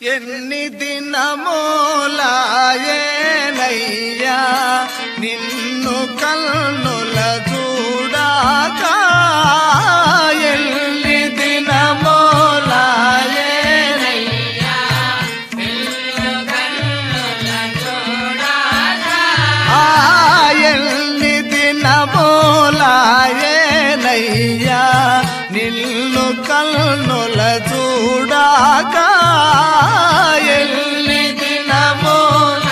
ఎన్ని దినమూలాయేనయ్యా నిన్ను కన్నుల చూడాక ఎన్ని దినమూలాయేనయ్యా ఆ ఎన్ని దినమూలాయేనయ్యా నిన్ను కన్నుల చూడాక ఎన్ని దినమూల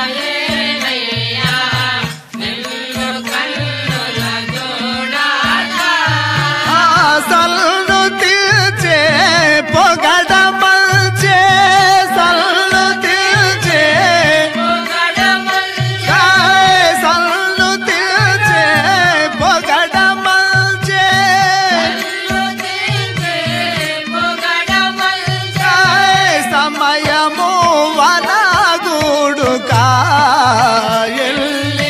సల్లు తీర్చే పొగడ మంచే సల్లు తీర్చే కాయ్ సల్లు తీర్చే పొగడ మంచే కాయ్ సమయము వనగూడు కాయల్లి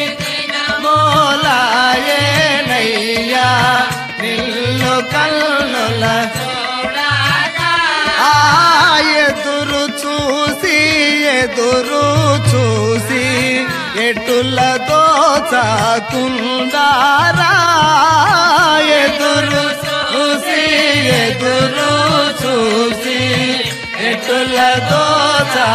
మోలాయేనయ్యా నిల్లు కల్లుల ఆ ఎదురు చూసి ఎదురు చూసి ఎటులతో చాకుందారా ఎదురు చూసి ఎదురు చూసి ఎటులతో చా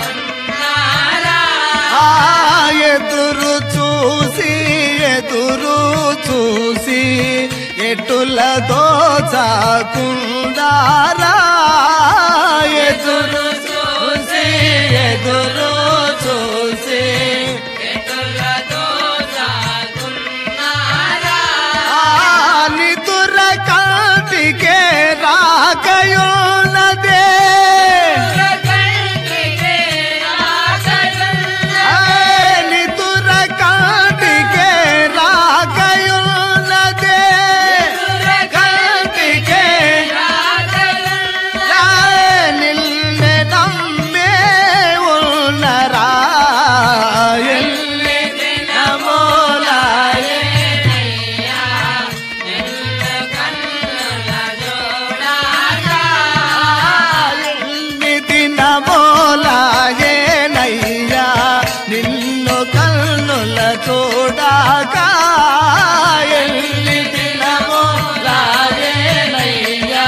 ఆ ఎదురు చూసి ఎదురు చూసి ఎటులతో చాకుందారా ఎదురు చూసి ఎదురు చూసి ఆ నిదుర కాంతికే రాకయున్నదే నిదుర కాంతికే రాకయున్నదే కాంతికే నిన్నే నమ్మే ఉన్నరా ఎల్లి నమోలాయే ఎన్ని దినమోలాయేనయ్యా నిన్ను కన్నుల చూడాక ఎన్ని దినమోలాయేనయ్యా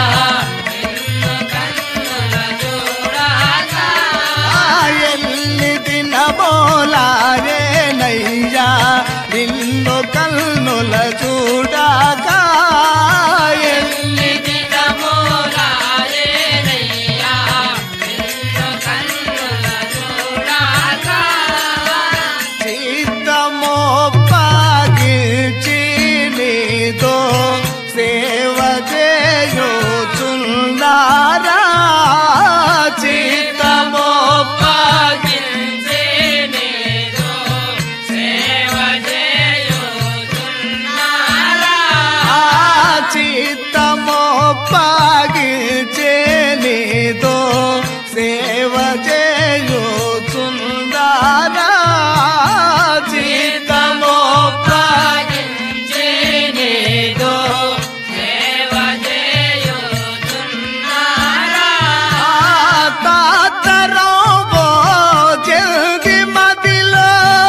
ఎన్ని దినమోలాయేనయ్యా నిన్ను కన్నుల చూడాక ఎన్ని చిత్తమో పాగిచి నీతో సేవ చేయుచున్నారా చిత్తమో పాగిచి ఆ చిత్తమో పాగిచే నీతో సేవ చేయుచున్నారా చిత్తమో పాగిచే నీతో తాతరాబో జల్ది మదిలో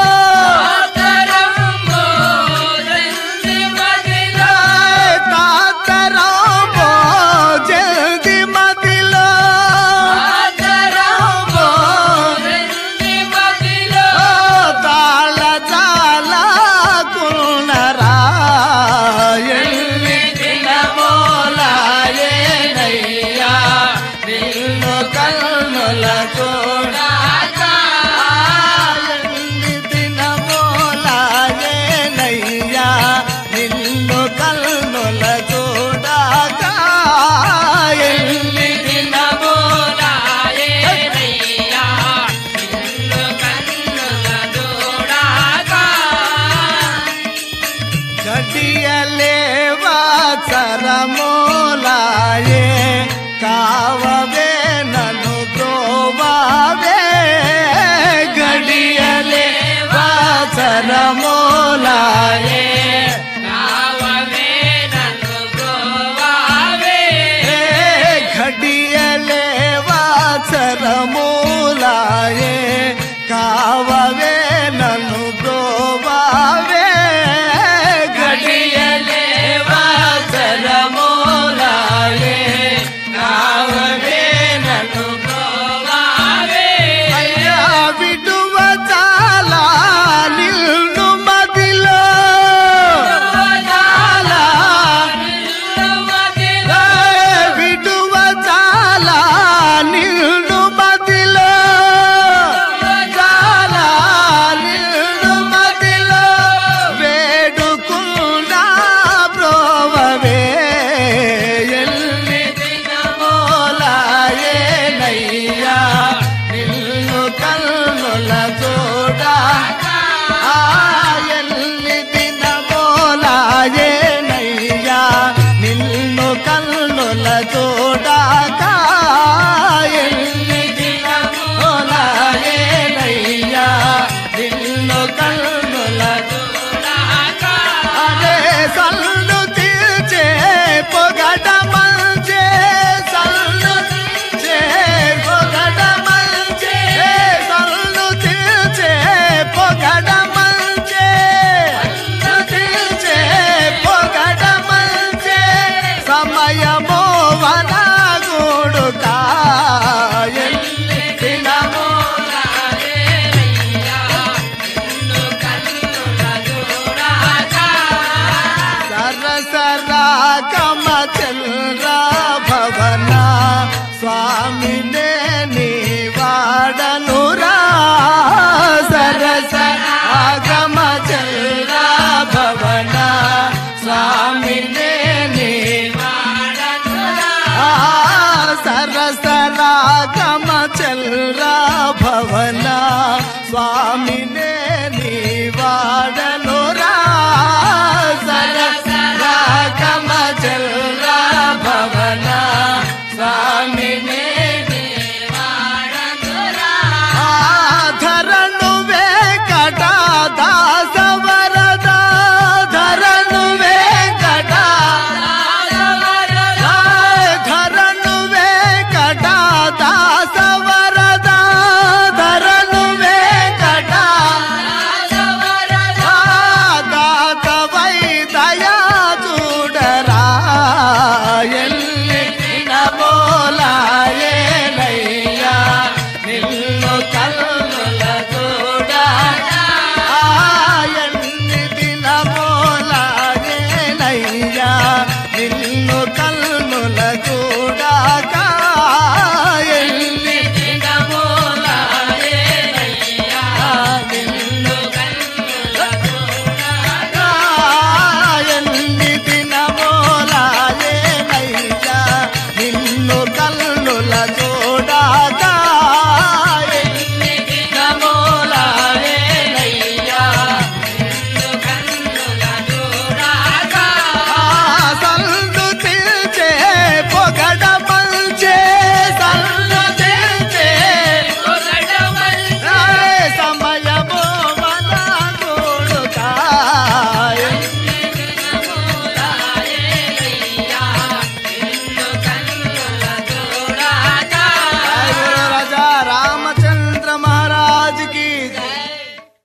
తాతరాబో జల్ది మదిలో తాళ జాల కునరా ఎల్లి దినమోలాయేనయ్యా నిన్ను కన్నుల చూడాక ఎల్లి దినమోలాయేనయ్యా నిన్ను కన్నుల చూడాక ఎల్లి దినమోలాయేనయ్యా గడియలేవా చరమోలాయే కావవే నన్ను ప్రోవా చూ